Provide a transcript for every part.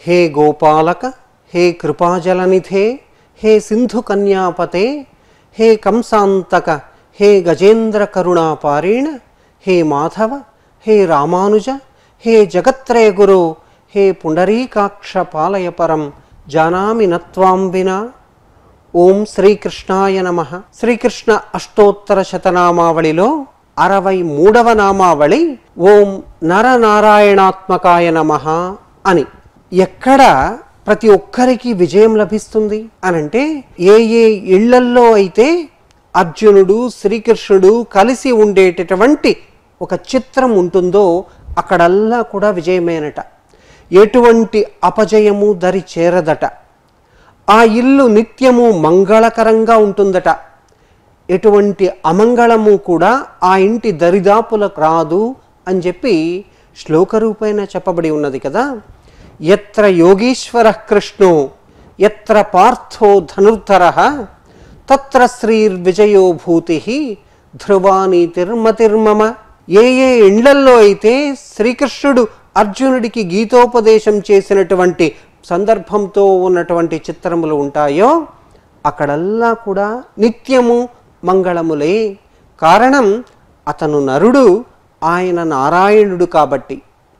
హే గోపాలక హే కృపాజలనిధే హే సింధు కన్యాపతే హే కంసాంతక హే గజేంద్ర కరుణాపారీణ హే మాధవ హే రామానుజ హే జగత్రయ గురు హే పుండరీకాక్ష పాలయ పరం జానామి నత్వాం వినా ఓం శ్రీకృష్ణాయ నమ శ్రీకృష్ణ అష్టోత్తర శతనామావళిలో అరవై మూడవ నామావళి ఓం నరనారాయణాత్మకాయ నమ అని ఎక్కడ ప్రతి ఒక్కరికి విజయం లభిస్తుంది అనంటే ఏ ఏ ఇళ్లల్లో అయితే అర్జునుడు శ్రీకృష్ణుడు కలిసి ఉండేటటువంటి ఒక చిత్రం ఉంటుందో అక్కడల్లా కూడా విజయమేనట ఎటువంటి అపజయము దరి చేరదట ఆ ఇల్లు నిత్యము మంగళకరంగా ఉంటుందట ఎటువంటి అమంగళము కూడా ఆ ఇంటి దరిదాపులకు రాదు అని చెప్పి శ్లోకరూపేణ చెప్పబడి ఉన్నది కదా ఎత్ర యోగీశ్వర కృష్ణో ఎత్ర పార్థో ధనుర్ధర తత్ర శ్రీర్విజయో భూతి ధ్రువాని తిర్మతిర్మమ ఏ ఏ ఇండ్లల్లో అయితే శ్రీకృష్ణుడు అర్జునుడికి గీతోపదేశం చేసినటువంటి సందర్భంతో ఉన్నటువంటి చిత్రములు ఉంటాయో అక్కడల్లా కూడా నిత్యము మంగళములే కారణం అతను నరుడు ఆయన నారాయణుడు కాబట్టి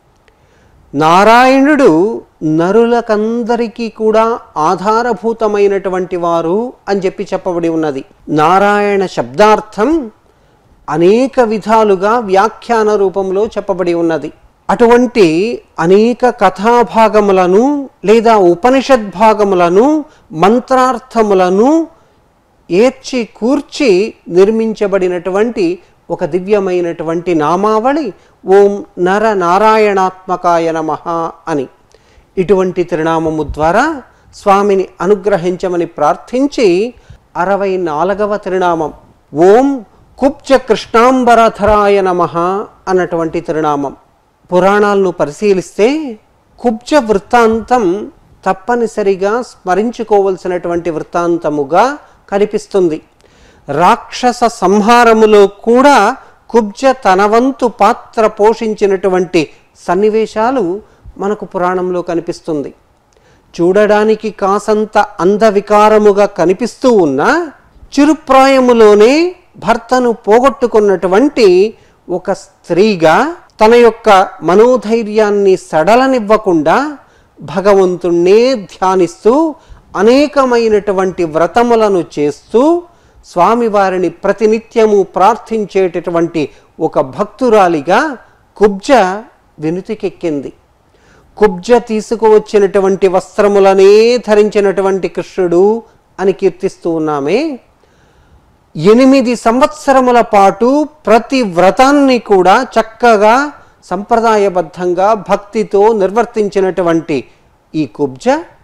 నారాయణుడు నరులకందరికీ కూడా ఆధారభూతమైనటువంటి వారు అని చెప్పి చెప్పబడి ఉన్నది నారాయణ శబ్దార్థం అనేక విధాలుగా వ్యాఖ్యాన రూపంలో చెప్పబడి ఉన్నది అటువంటి అనేక కథాభాగములను లేదా ఉపనిషద్ భాగములను మంత్రార్థములను ఏర్చి కూర్చి నిర్మించబడినటువంటి ఒక దివ్యమైనటువంటి నామావళి ఓం నర నారాయణాత్మకాయ నమ అని ఇటువంటి తిరునామము ద్వారా స్వామిని అనుగ్రహించమని ప్రార్థించి అరవై నాలుగవ తిరునామం ఓం కుబ్జ కృష్ణాంబరధరాయ నమ అన్నటువంటి తిరునామం పురాణాలను పరిశీలిస్తే కుబ్జ వృత్తాంతం తప్పనిసరిగా స్మరించుకోవలసినటువంటి వృత్తాంతముగా కనిపిస్తుంది రాక్షస సంహారములో కూడా కుబ్జ తన వంతు పాత్ర పోషించినటువంటి సన్నివేశాలు మనకు పురాణంలో కనిపిస్తుంది చూడడానికి కాసంత అందవికారముగా కనిపిస్తూ ఉన్న చిరుప్రాయములోనే భర్తను పోగొట్టుకున్నటువంటి ఒక స్త్రీగా తన యొక్క మనోధైర్యాన్ని సడలనివ్వకుండా భగవంతుణ్ణే ధ్యానిస్తూ అనేకమైనటువంటి వ్రతములను చేస్తూ స్వామివారిని ప్రతినిత్యము ప్రార్థించేటటువంటి ఒక భక్తురాలిగా కుబ్జ వినుతికెక్కింది కుబ్జ తీసుకువచ్చినటువంటి వస్త్రములనే ధరించినటువంటి కృష్ణుడు అని కీర్తిస్తూ ఉన్నామే ఎనిమిది సంవత్సరముల పాటు ప్రతి వ్రతాన్ని కూడా చక్కగా సంప్రదాయబద్ధంగా భక్తితో నిర్వర్తించినటువంటి ఈ కుబ్జ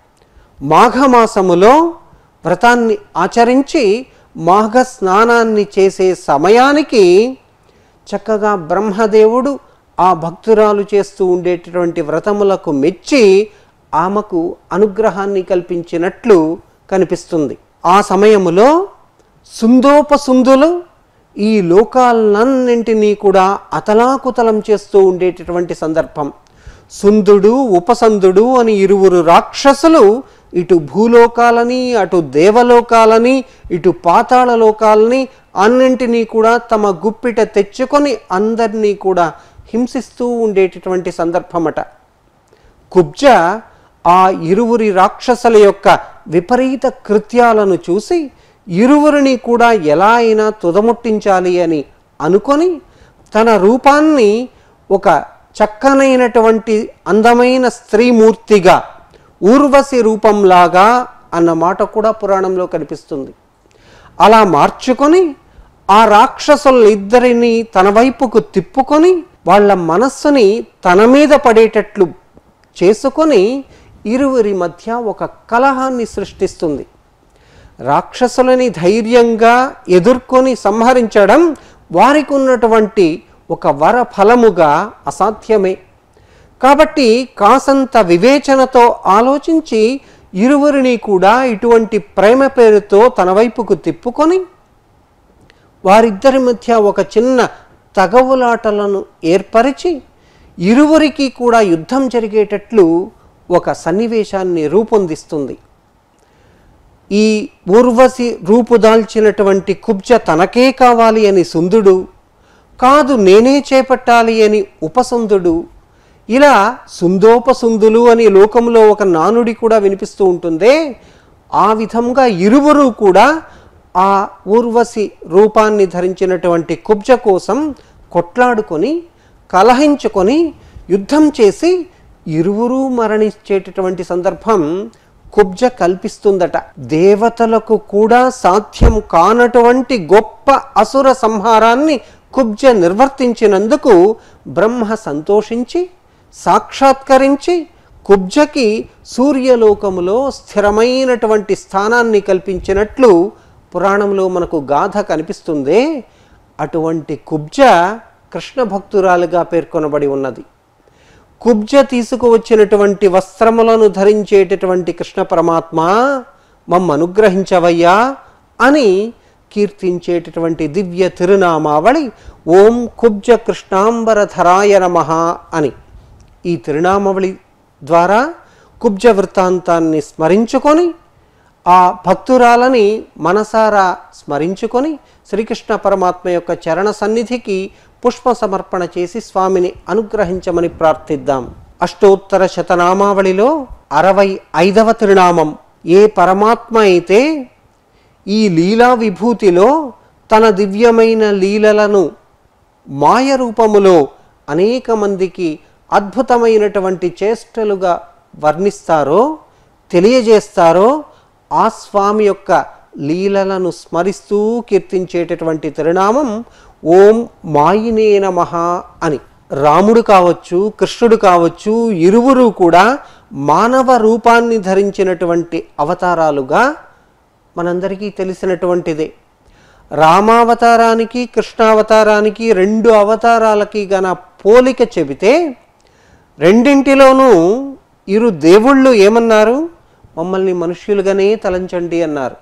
మాఘమాసములో వ్రతాన్ని ఆచరించి మాఘ స్నానాన్ని చేసే సమయానికి చక్కగా బ్రహ్మదేవుడు ఆ భక్తురాలు చేస్తూ ఉండేటటువంటి వ్రతములకు మెచ్చి ఆమెకు అనుగ్రహాన్ని కల్పించినట్లు కనిపిస్తుంది ఆ సమయములో సుందోపసుందులు ఈ లోకాలన్నింటినీ కూడా అతలాకుతలం చేస్తూ ఉండేటటువంటి సందర్భం సుందుడు ఉపసందుడు అని ఇరువురు రాక్షసులు ఇటు భూలోకాలని అటు దేవలోకాలని ఇటు పాతాళ లోకాలని అన్నింటినీ కూడా తమ గుప్పిట తెచ్చుకొని అందరినీ కూడా హింసిస్తూ ఉండేటటువంటి సందర్భమట కుబ్జ ఆ ఇరువురి రాక్షసుల యొక్క విపరీత కృత్యాలను చూసి ఇరువురిని కూడా ఎలా అయినా తుదముట్టించాలి అని అనుకొని తన రూపాన్ని ఒక చక్కనైనటువంటి అందమైన స్త్రీమూర్తిగా ఊర్వశి రూపంలాగా అన్న మాట కూడా పురాణంలో కనిపిస్తుంది అలా మార్చుకొని ఆ రాక్షసులిద్దరిని తన వైపుకు తిప్పుకొని వాళ్ళ మనస్సుని తన మీద పడేటట్లు చేసుకొని ఇరువురి మధ్య ఒక కలహాన్ని సృష్టిస్తుంది రాక్షసులని ధైర్యంగా ఎదుర్కొని సంహరించడం వారికి ఉన్నటువంటి ఒక వర ఫలముగా అసాధ్యమే కాబట్టి కాసంత వివేచనతో ఆలోచించి ఇరువురిని కూడా ఇటువంటి ప్రేమ పేరుతో తన వైపుకు తిప్పుకొని వారిద్దరి మధ్య ఒక చిన్న తగవులాటలను ఏర్పరిచి ఇరువురికి కూడా యుద్ధం జరిగేటట్లు ఒక సన్నివేశాన్ని రూపొందిస్తుంది ఈ ఊర్వశి రూపుదాల్చినటువంటి కుబ్జ తనకే కావాలి అని సుందుడు కాదు నేనే చేపట్టాలి అని ఉపసుందుడు ఇలా సుందోపసుందులు అని లోకంలో ఒక నానుడి కూడా వినిపిస్తూ ఉంటుందే ఆ విధంగా ఇరువురు కూడా ఆ ఊర్వశి రూపాన్ని ధరించినటువంటి కుబ్జ కోసం కొట్లాడుకొని కలహించుకొని యుద్ధం చేసి ఇరువురు మరణించేటటువంటి సందర్భం కుబ్జ కల్పిస్తుందట దేవతలకు కూడా సాధ్యం కానటువంటి గొప్ప అసుర సంహారాన్ని కుబ్జ నిర్వర్తించినందుకు బ్రహ్మ సంతోషించి సాక్షాత్కరించి కుబ్జకి సూర్యలోకములో స్థిరమైనటువంటి స్థానాన్ని కల్పించినట్లు పురాణంలో మనకు గాథ కనిపిస్తుందే అటువంటి కుబ్జ కృష్ణ భక్తురాలుగా పేర్కొనబడి ఉన్నది కుబ్జ తీసుకువచ్చినటువంటి వస్త్రములను ధరించేటటువంటి కృష్ణ పరమాత్మ మమ్మ అనుగ్రహించవయ్యా అని కీర్తించేటటువంటి దివ్య తిరునామావళి ఓం కుబ్జ కృష్ణాంబరధరాయ నమః అని ఈ తిరునామావళి ద్వారా కుబ్జ వృత్తాంతాన్ని స్మరించుకొని ఆ భక్తురాలని మనసారా స్మరించుకొని శ్రీకృష్ణ పరమాత్మ యొక్క చరణ సన్నిధికి పుష్ప సమర్పణ చేసి స్వామిని అనుగ్రహించమని ప్రార్థిద్దాం అష్టోత్తర శతనామావళిలో అరవై ఐదవ తిరునామం ఏ పరమాత్మ అయితే ఈ లీలా విభూతిలో తన దివ్యమైన లీలలను మాయ రూపములో అనేక మందికి అద్భుతమైనటువంటి చేష్టలుగా వర్ణిస్తారో తెలియజేస్తారో ఆ స్వామి యొక్క లీలలను స్మరిస్తూ కీర్తించేటటువంటి తిరునామం ఓం మాయినే నమః అని రాముడు కావచ్చు కృష్ణుడు కావచ్చు ఇరువురు కూడా మానవ రూపాన్ని ధరించినటువంటి అవతారాలుగా మనందరికీ తెలిసినటువంటిదే రామావతారానికి కృష్ణావతారానికి రెండు అవతారాలకి గన పోలిక చెబితే రెండింటిలోనూ ఇరు దేవుళ్ళు ఏమన్నారు మమ్మల్ని మనుష్యులుగానే తలంచండి అన్నారు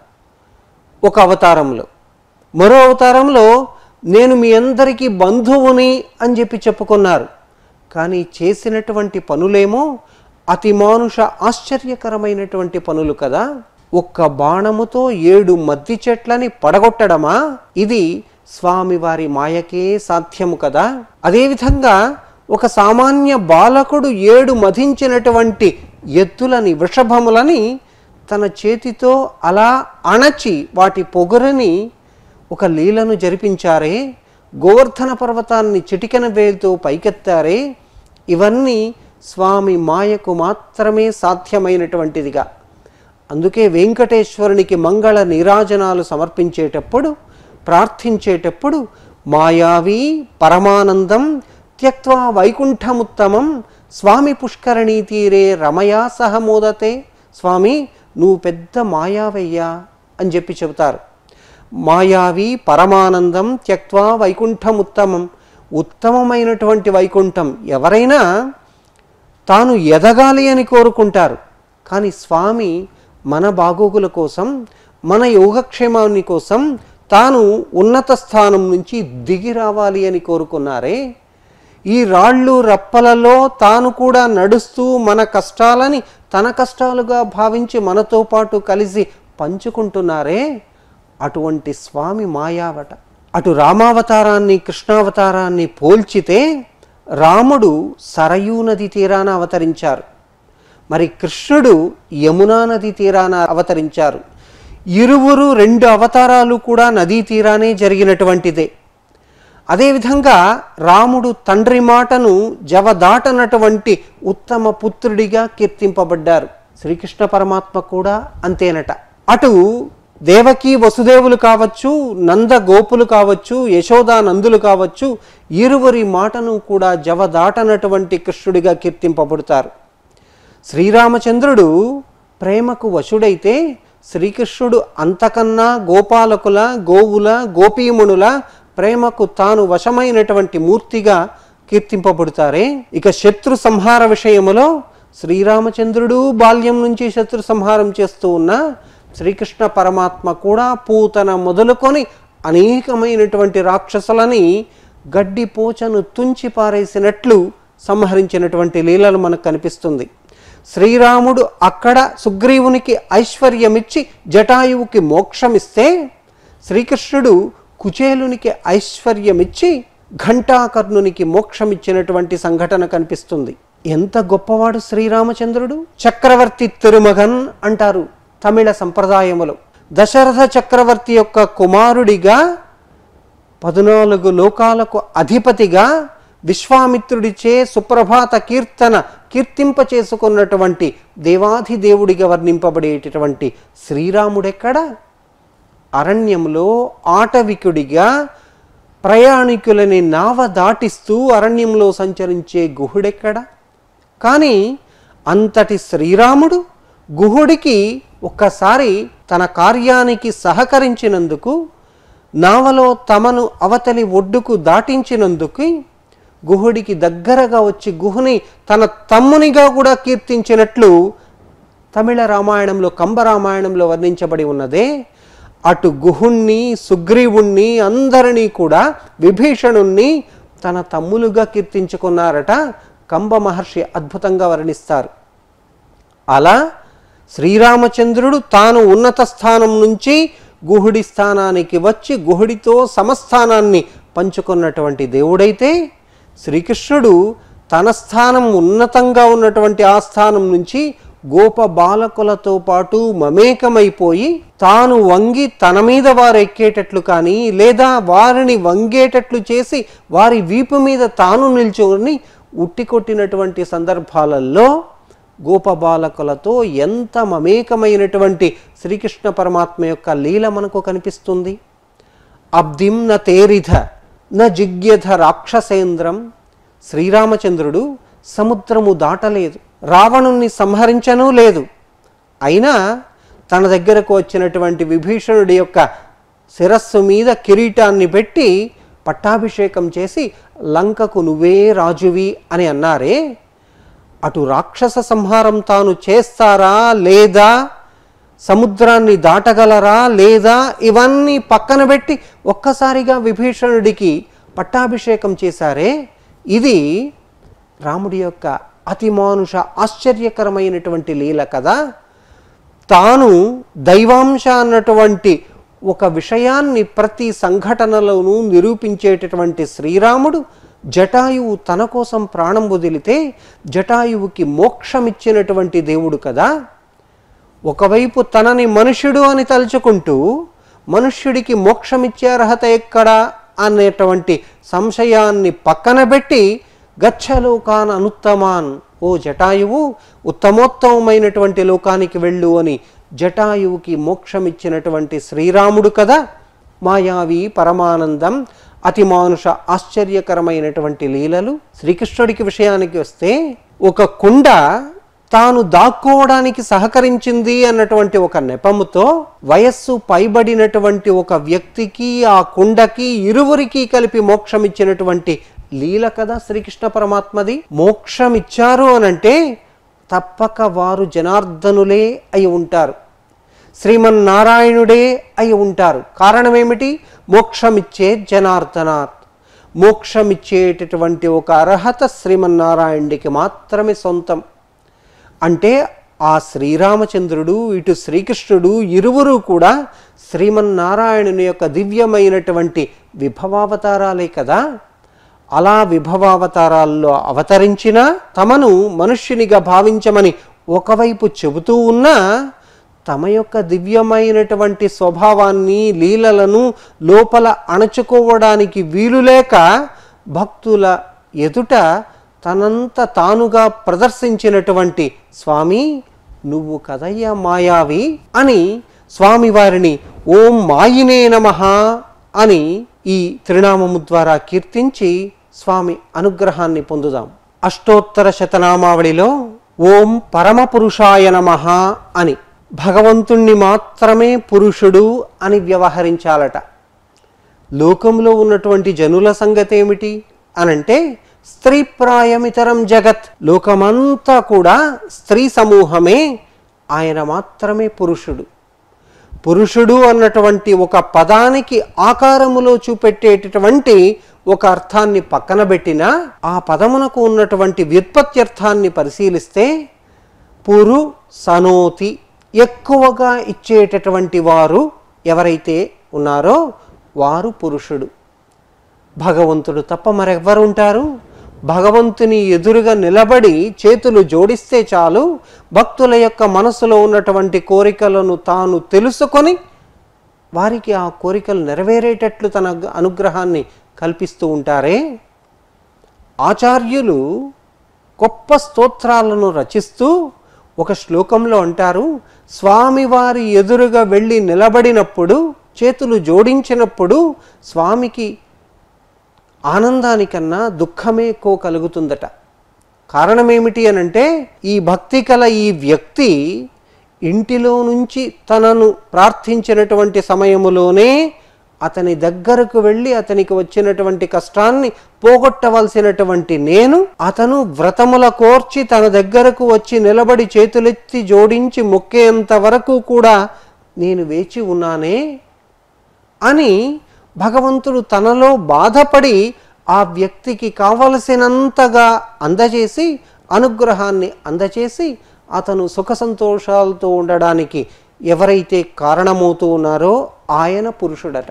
ఒక అవతారంలో మరో అవతారంలో నేను మీ అందరికీ బంధువుని అని చెప్పి చెప్పుకున్నారు కానీ చేసినటువంటి పనులేమో అతి మానుష ఆశ్చర్యకరమైనటువంటి పనులు కదా ఒక్క బాణముతో ఏడు మద్ది చెట్లని పడగొట్టడమా ఇది స్వామివారి మాయకే సాధ్యము కదా అదేవిధంగా ఒక సామాన్య బాలకుడు ఏడు మధించినటువంటి ఎత్తులని వృషభములని తన చేతితో అలా అణచి వాటి పొగరని ఒక లీలను జరిపించారే గోవర్ధన పర్వతాన్ని చిటికెన వేలుతో పైకెత్తారే ఇవన్నీ స్వామి మాయకు మాత్రమే సాధ్యమైనటువంటిదిగా అందుకే వెంకటేశ్వరునికి మంగళ నీరాజనాలు సమర్పించేటప్పుడు ప్రార్థించేటప్పుడు మాయావి పరమానందం త్యక్వా వైకుంఠముత్తమం స్వామి పుష్కరణీ తీరే రమయా సహ మోదతే స్వామి నువ్వు పెద్ద మాయావయ్యా అని చెప్పి చెబుతారు మాయావి పరమానందం త్యక్వా వైకుంఠముత్తమం ఉత్తమమైనటువంటి వైకుంఠం ఎవరైనా తాను ఎదగాలి అని కోరుకుంటారు కానీ స్వామి మన బాగోగుల కోసం మన యోగక్షేమాన్ని కోసం తాను ఉన్నత స్థానం నుంచి దిగి రావాలి అని కోరుకున్నారే ఈ రాళ్ళు రప్పలలో తాను కూడా నడుస్తూ మన కష్టాలని తన కష్టాలుగా భావించి మనతో పాటు కలిసి పంచుకుంటున్నారే అటువంటి స్వామి మాయావట అటు రామావతారాన్ని కృష్ణావతారాన్ని పోల్చితే రాముడు సరయూ నది తీరాన అవతరించారు మరి కృష్ణుడు యమునా నది తీరాన అవతరించారు ఇరువురు రెండు అవతారాలు కూడా నదీ తీరానే జరిగినటువంటిదే అదేవిధంగా రాముడు తండ్రి మాటను జవదాటనటువంటి ఉత్తమ పుత్రుడిగా కీర్తింపబడ్డారు శ్రీకృష్ణ పరమాత్మ కూడా అంతేనట అటు దేవకి వసుదేవులు కావచ్చు నంద గోపులు కావచ్చు యశోదా నందులు కావచ్చు ఇరువురి మాటను కూడా జవదాటనటువంటి కృష్ణుడిగా కీర్తింపబడతారు శ్రీరామచంద్రుడు ప్రేమకు వశుడైతే శ్రీకృష్ణుడు అంతకన్నా గోపాలకుల గోవుల గోపీమునుల ప్రేమకు తాను వశమైనటువంటి మూర్తిగా కీర్తింపబడతారే ఇక శత్రు సంహార విషయములో శ్రీరామచంద్రుడు బాల్యం నుంచి శత్రు సంహారం చేస్తూ ఉన్న శ్రీకృష్ణ పరమాత్మ కూడా పూతన మొదలుకొని అనేకమైనటువంటి రాక్షసులని గడ్డి పోచను తుంచి పారేసినట్లు సంహరించినటువంటి లీలలు మనకు కనిపిస్తుంది శ్రీరాముడు అక్కడ సుగ్రీవునికి ఐశ్వర్యమిచ్చి జటాయువుకి మోక్షమిస్తే శ్రీకృష్ణుడు కుచేలునికి ఐశ్వర్యమిచ్చి ఘంటాకర్ణునికి మోక్షమిచ్చినటువంటి సంఘటన కనిపిస్తుంది ఎంత గొప్పవాడు శ్రీరామచంద్రుడు చక్రవర్తి తిరుమగన్ అంటారు తమిళ సంప్రదాయములో దశరథ చక్రవర్తి యొక్క కుమారుడిగా పద్నాలుగు లోకాలకు అధిపతిగా విశ్వామిత్రుడిచే సుప్రభాత కీర్తన కీర్తింప చేసుకున్నటువంటి దేవాధిదేవుడిగా వర్ణింపబడేటటువంటి శ్రీరాముడెక్కడ అరణ్యంలో ఆటవికుడిగా ప్రయాణికులని నావ దాటిస్తూ అరణ్యంలో సంచరించే గుహుడెక్కడ కానీ అంతటి శ్రీరాముడు గుహుడికి ఒక్కసారి తన కార్యానికి సహకరించినందుకు నావలో తమను అవతలి ఒడ్డుకు దాటించినందుకు గుహుడికి దగ్గరగా వచ్చి గుహుని తన తమ్మునిగా కూడా కీర్తించినట్లు తమిళ రామాయణంలో కంబ రామాయణంలో వర్ణించబడి ఉన్నదే అటు గుహుణ్ణి సుగ్రీవుణ్ణి అందరినీ కూడా విభీషణుణ్ణి తన తమ్ములుగా కీర్తించుకున్నారట కంబ మహర్షి అద్భుతంగా వర్ణిస్తారు అలా శ్రీరామచంద్రుడు తాను ఉన్నత స్థానం నుంచి గుహుడి స్థానానికి వచ్చి గుహుడితో సమస్థానాన్ని పంచుకున్నటువంటి దేవుడైతే శ్రీకృష్ణుడు తన స్థానం ఉన్నతంగా ఉన్నటువంటి ఆ స్థానం నుంచి గోప బాలకులతో పాటు మమేకమైపోయి తాను వంగి తన మీద వారు ఎక్కేటట్లు కానీ లేదా వారిని వంగేటట్లు చేసి వారి వీపు మీద తాను నిల్చొని ఉట్టి కొట్టినటువంటి సందర్భాలలో గోపబాలకులతో ఎంత మమేకమైనటువంటి శ్రీకృష్ణ పరమాత్మ యొక్క లీల మనకు కనిపిస్తుంది అబ్దిం న తేరిధ న జిగ్యధ రాక్షసేంద్రం శ్రీరామచంద్రుడు సముద్రము దాటలేదు రావణుణ్ణి సంహరించనూ లేదు అయినా తన దగ్గరకు వచ్చినటువంటి విభీషణుడి యొక్క శిరస్సు మీద కిరీటాన్ని పెట్టి పట్టాభిషేకం చేసి లంకకు నువ్వే రాజువి అని అన్నారే అటు రాక్షస సంహారం తాను చేస్తారా లేదా సముద్రాన్ని దాటగలరా లేదా ఇవన్నీ పక్కన పెట్టి ఒక్కసారిగా విభీషణుడికి పట్టాభిషేకం చేశారే ఇది రాముడి యొక్క అతిమానుష ఆశ్చర్యకరమైనటువంటి లీల కదా తాను దైవాంశ అన్నటువంటి ఒక విషయాన్ని ప్రతి సంఘటనలోనూ నిరూపించేటటువంటి శ్రీరాముడు జటాయువు తన కోసం ప్రాణం వదిలితే జటాయువుకి మోక్షమిచ్చినటువంటి దేవుడు కదా ఒకవైపు తనని మనుష్యుడు అని తలుచుకుంటూ మనుష్యుడికి మోక్షమిచ్చే అర్హత ఎక్కడా అనేటువంటి సంశయాన్ని పక్కన పెట్టి గచ్చలోకాన్ అనుత్తమాన్ ఓ జటాయువు ఉత్తమోత్తమైనటువంటి లోకానికి వెళ్ళు అని జటాయువుకి మోక్షమిచ్చినటువంటి శ్రీరాముడు కదా మాయావి పరమానందం అతి మానుష ఆశ్చర్యకరమైనటువంటి లీలలు శ్రీకృష్ణుడికి విషయానికి వస్తే ఒక కుండ తాను దాక్కోవడానికి సహకరించింది అన్నటువంటి ఒక నెపముతో వయస్సు పైబడినటువంటి ఒక వ్యక్తికి ఆ కుండకి ఇరువురికి కలిపి మోక్షం ఇచ్చినటువంటి లీల కదా శ్రీకృష్ణ పరమాత్మది మోక్షం ఇచ్చారు అనంటే తప్పక వారు జనార్దనులే అయి ఉంటారు శ్రీమన్నారాయణుడే అయి ఉంటారు కారణం ఏమిటి మోక్షమిచ్చే జనార్దనాత్ మోక్షమిచ్చేటటువంటి ఒక అర్హత శ్రీమన్నారాయణుడికి మాత్రమే సొంతం అంటే ఆ శ్రీరామచంద్రుడు ఇటు శ్రీకృష్ణుడు ఇరువురు కూడా శ్రీమన్నారాయణుని యొక్క దివ్యమైనటువంటి విభవావతారాలే కదా అలా విభవావతారాల్లో అవతరించిన తమను మనుష్యునిగా భావించమని ఒకవైపు చెబుతూ ఉన్నా తమ యొక్క దివ్యమైనటువంటి స్వభావాన్ని లీలలను లోపల అణచుకోవడానికి వీలులేక భక్తుల ఎదుట తనంత తానుగా ప్రదర్శించినటువంటి స్వామి నువ్వు కదయ్యా మాయావి అని స్వామివారిని ఓం మాయినే నమః అని ఈ త్రినామము ద్వారా కీర్తించి స్వామి అనుగ్రహాన్ని పొందుదాం అష్టోత్తర శతనామావళిలో ఓం పరమపురుషాయ నమః అని భగవంతుణ్ణి మాత్రమే పురుషుడు అని వ్యవహరించాలట లోకంలో ఉన్నటువంటి జనుల సంగతి ఏమిటి అనంటే స్త్రీ ప్రాయమితరం జగత్ లోకమంతా కూడా స్త్రీ సమూహమే ఆయన మాత్రమే పురుషుడు పురుషుడు అన్నటువంటి ఒక పదానికి ఆకారములో చూపెట్టేటటువంటి ఒక అర్థాన్ని పక్కన పెట్టినా ఆ పదమునకు ఉన్నటువంటి వ్యుత్పత్త్యర్థాన్ని పరిశీలిస్తే పురు సనోతి ఎక్కువగా ఇచ్చేటటువంటి వారు ఎవరైతే ఉన్నారో వారు పురుషుడు భగవంతుడు తప్ప మరెవ్వరు ఉంటారు భగవంతుని ఎదురుగా నిలబడి చేతులు జోడిస్తే చాలు భక్తుల యొక్క మనసులో ఉన్నటువంటి కోరికలను తాను తెలుసుకొని వారికి ఆ కోరికలు నెరవేరేటట్లు తన అనుగ్రహాన్ని కల్పిస్తూ ఉంటారే ఆచార్యులు గొప్ప స్తోత్రాలను రచిస్తూ ఒక శ్లోకంలో అంటారు స్వామివారి ఎదురుగా వెళ్ళి నిలబడినప్పుడు చేతులు జోడించినప్పుడు స్వామికి ఆనందానికన్నా దుఃఖమే ఎక్కువ కలుగుతుందట కారణం ఏమిటి అనంటే ఈ భక్తి కల ఈ వ్యక్తి ఇంటిలో నుంచి తనను ప్రార్థించినటువంటి సమయములోనే అతని దగ్గరకు వెళ్ళి అతనికి వచ్చినటువంటి కష్టాన్ని పోగొట్టవలసినటువంటి నేను అతను వ్రతముల కోర్చి తన దగ్గరకు వచ్చి నిలబడి చేతులెత్తి జోడించి మొక్కేంత వరకు కూడా నేను వేచి ఉన్నానే అని భగవంతుడు తనలో బాధపడి ఆ వ్యక్తికి కావలసినంతగా అందజేసి అనుగ్రహాన్ని అందజేసి అతను సుఖ సంతోషాలతో ఉండడానికి ఎవరైతే కారణమవుతూ ఉన్నారో ఆయన పురుషుడట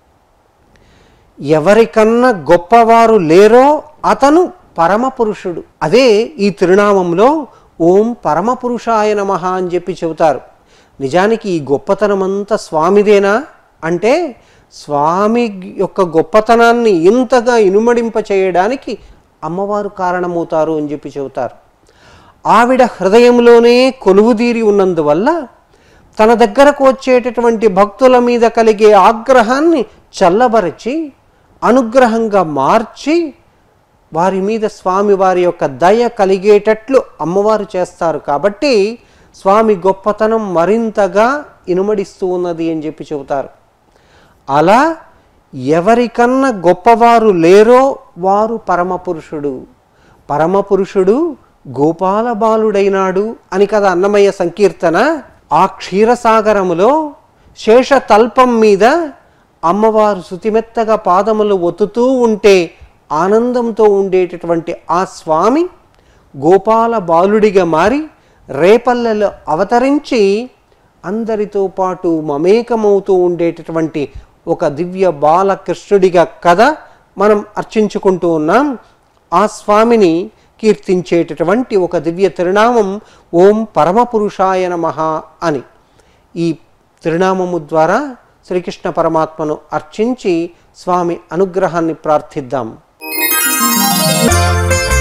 ఎవరికన్నా గొప్పవారు లేరో అతను పరమ పురుషుడు అదే ఈ తిరునామంలో ఓం పరమ పురుషాయ నమ అని చెప్పి చెబుతారు నిజానికి ఈ గొప్పతనమంతా స్వామిదేనా అంటే స్వామి యొక్క గొప్పతనాన్ని ఇంతగా ఇనుమడింప చేయడానికి అమ్మవారు కారణమవుతారు అని చెప్పి చెబుతారు ఆవిడ హృదయంలోనే కొలువుదీరి ఉన్నందువల్ల తన దగ్గరకు వచ్చేటటువంటి భక్తుల మీద కలిగే ఆగ్రహాన్ని చల్లబరిచి అనుగ్రహంగా మార్చి వారి మీద స్వామి వారి యొక్క దయ కలిగేటట్లు అమ్మవారు చేస్తారు కాబట్టి స్వామి గొప్పతనం మరింతగా ఇనుమడిస్తూ ఉన్నది అని చెప్పి చెబుతారు అలా ఎవరికన్నా గొప్పవారు లేరో వారు పరమపురుషుడు పరమపురుషుడు గోపాల బాలుడైనాడు అని కదా అన్నమయ్య సంకీర్తన ఆ క్షీరసాగరములో శేషతల్పం మీద అమ్మవారు శుతిమెత్తగా పాదములు ఒత్తుతూ ఉంటే ఆనందంతో ఉండేటటువంటి ఆ స్వామి గోపాల బాలుడిగా మారి రేపల్లెలో అవతరించి అందరితో పాటు మమేకమవుతూ ఉండేటటువంటి ఒక దివ్య బాలకృష్ణుడిగా కథ మనం అర్చించుకుంటూ ఉన్నాం ఆ స్వామిని కీర్తించేటటువంటి ఒక దివ్య తిరునామం ఓం పరమపురుషాయ నమః అని ఈ తిరునామము ద్వారా శ్రీకృష్ణ పరమాత్మను అర్చించి స్వామి అనుగ్రహాన్ని ప్రార్థిద్దాం